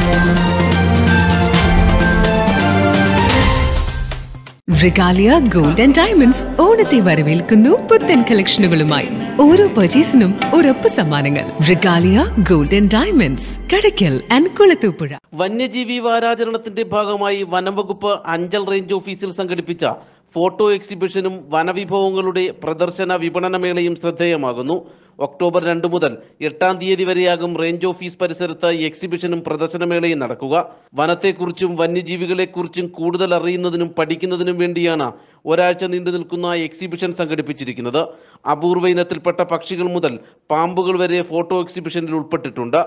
Regalia gold and diamonds ഓണത്തെ വരവേൽക്കുന്നു പുത്തൻ കളക്ഷനുകളുമായി ഓരോ പർച്ചേസിനും ഒരൊപ്പ് സമ്മാനങ്ങൾ Regalia gold and diamonds Kadakkal and Kulathupuzha വന്യജീവി വാരാചരണത്തിന്റെ ഭാഗമായി വനംവകുപ്പ് അഞ്ചൽ റേഞ്ച് ഓഫീസിൽ സംഘടിപ്പിച്ച ഫോട്ടോ എക്സിബിഷനും വനവിഭവങ്ങളുടെ പ്രദർശന വിപണനമേളയും ശ്രദ്ധേയമാകുന്നു ഒക്ടോബർ രണ്ട് മുതൽ എട്ടാം തീയതി വരെയാകും റേഞ്ച് ഓഫീസ് പരിസരത്ത് എക്സിബിഷനും പ്രദർശനമേളയും നടക്കുക വനത്തെക്കുറിച്ചും വന്യജീവികളെക്കുറിച്ചും കൂടുതൽ അറിയുന്നതിനും പഠിക്കുന്നതിനും വേണ്ടിയാണ് ഒരാഴ്ച നീണ്ടു നിൽക്കുന്ന എക്സിബിഷൻ സംഘടിപ്പിച്ചിരിക്കുന്നത് അപൂർവ ഇനത്തിൽപ്പെട്ട പക്ഷികൾ മുതൽ പാമ്പുകൾ വരെ ഫോട്ടോ എക്സിബിഷനിൽ ഉൾപ്പെട്ടിട്ടുണ്ട്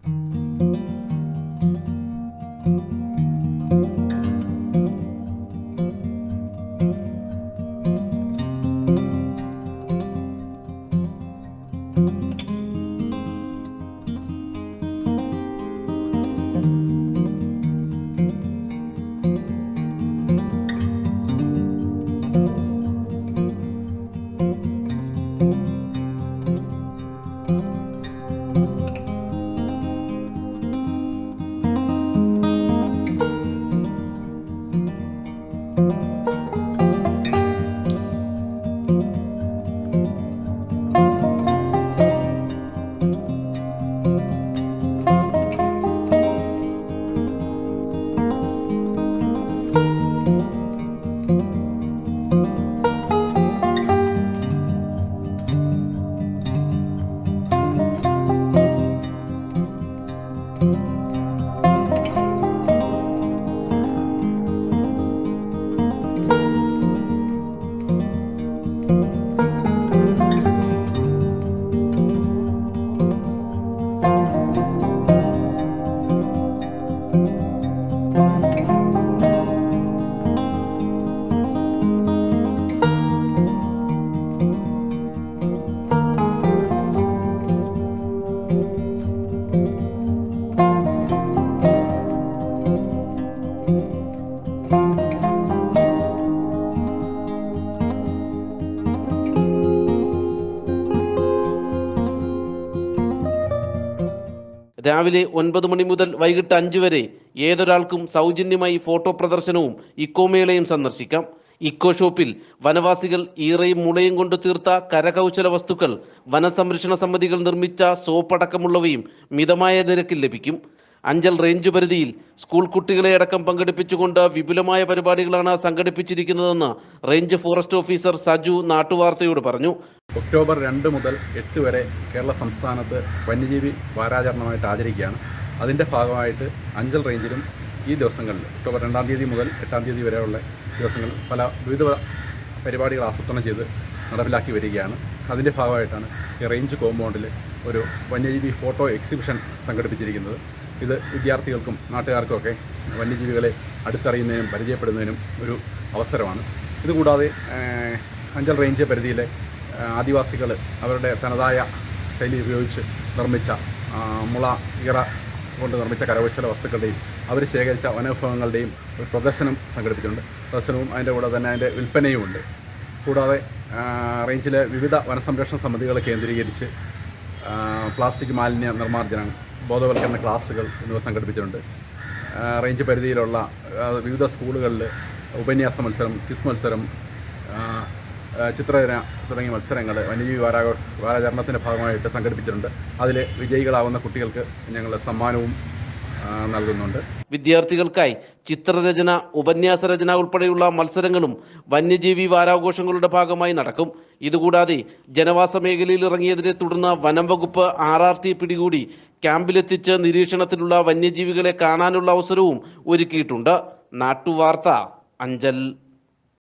രാവിലെ ഒൻപത് മണി മുതൽ വൈകിട്ട് അഞ്ച് വരെ ഏതൊരാൾക്കും സൗജന്യമായി ഫോട്ടോ പ്രദർശനവും ഇക്കോമേളയും സന്ദർശിക്കാം ഇക്കോ ഷോപ്പിൽ വനവാസികൾ ഈറയും മുളയും കൊണ്ട് തീർത്ത കരകൗശല വസ്തുക്കൾ വനസംരക്ഷണ സമിതികൾ നിർമ്മിച്ച സോപ്പടക്കമുള്ളവയും മിതമായ നിരക്കിൽ ലഭിക്കും അഞ്ചൽ റേഞ്ച് പരിധിയിൽ സ്കൂൾ കുട്ടികളെ അടക്കം പങ്കെടുപ്പിച്ചുകൊണ്ട് വിപുലമായ പരിപാടികളാണ് സംഘടിപ്പിച്ചിരിക്കുന്നതെന്ന് റേഞ്ച് ഫോറസ്റ്റ് ഓഫീസർ സജു നാട്ടുവാർത്തയോട് പറഞ്ഞു ഒക്ടോബർ രണ്ട് മുതൽ എട്ട് വരെ കേരള സംസ്ഥാനത്ത് വന്യജീവി വാരാചരണമായിട്ട് ആചരിക്കുകയാണ് അതിൻ്റെ ഭാഗമായിട്ട് അഞ്ചൽ റേഞ്ചിലും ഈ ദിവസങ്ങളിൽ ഒക്ടോബർ രണ്ടാം തീയതി മുതൽ എട്ടാം തീയതി വരെയുള്ള ദിവസങ്ങളിൽ പല വിവിധ പരിപാടികൾ ആസൂത്രണം ചെയ്ത് നടപ്പിലാക്കി വരികയാണ് അതിൻ്റെ ഭാഗമായിട്ടാണ് ഈ റേഞ്ച് കോമ്പൗണ്ടിൽ ഒരു വന്യജീവി ഫോട്ടോ എക്സിബിഷൻ സംഘടിപ്പിച്ചിരിക്കുന്നത് ഇത് വിദ്യാർത്ഥികൾക്കും നാട്ടുകാർക്കുമൊക്കെ വന്യജീവികളെ അടുത്തറിയുന്നതിനും പരിചയപ്പെടുന്നതിനും ഒരു അവസരമാണ് ഇതുകൂടാതെ ഏഹ്, അഞ്ചൽ റേഞ്ച് പരിധിയിലെ ആദിവാസികൾ അവരുടെ തനതായ ശൈലി ഉപയോഗിച്ച് നിർമ്മിച്ച ആ, മുള ഇറ കൊണ്ട് നിർമ്മിച്ച കരകൗശല വസ്തുക്കളുടെയും അവർ ശേഖരിച്ച വനവിഭവങ്ങളുടെയും ഒരു പ്രദർശനം സംഘടിപ്പിച്ചിട്ടുണ്ട് പ്രദർശനവും അതിൻ്റെ കൂടെ തന്നെ അതിൻ്റെ വിൽപ്പനയും ഉണ്ട് കൂടാതെ ആ, റേഞ്ചിലെ വിവിധ വനസംരക്ഷണ സമിതികളെ കേന്ദ്രീകരിച്ച് ആ, പ്ലാസ്റ്റിക് മാലിന്യ നിർമ്മാർജ്ജനം ബോധവൽക്കരണ ക്ലാസ്സുകൾ എന്നിവ സംഘടിപ്പിച്ചിട്ടുണ്ട് ആ, റേഞ്ച് പരിധിയിലുള്ള ആ, വിവിധ സ്കൂളുകളിൽ ഉപന്യാസ മത്സരം ക്വിസ് മത്സരം ആ, ആ, ചിത്രരചന തുടങ്ങിയ മത്സരങ്ങൾ വന്യജീവി വാരാ വാരാചരണത്തിൻ്റെ ഭാഗമായിട്ട് സംഘടിപ്പിച്ചിട്ടുണ്ട് അതിൽ വിജയികളാവുന്ന കുട്ടികൾക്ക് ഞങ്ങൾ സമ്മാനവും ആ, നൽകുന്നുണ്ട് വിദ്യാർത്ഥികൾക്കായി ചിത്രരചന ഉപന്യാസ രചന ഉൾപ്പെടെയുള്ള മത്സരങ്ങളും വന്യജീവി വാരാഘോഷങ്ങളുടെ ഭാഗമായി നടക്കും ഇതുകൂടാതെ ജനവാസ മേഖലയിൽ ഇറങ്ങിയതിനെ തുടർന്ന് വനം വകുപ്പ് ആർ ആർ ടി പിടികൂടി ക്യാമ്പിലെത്തിച്ച് നിരീക്ഷണത്തിലുള്ള വന്യജീവികളെ കാണാനുള്ള അവസരവും ഒരുക്കിയിട്ടുണ്ട് നാട്ടുവാർത്ത അഞ്ചൽ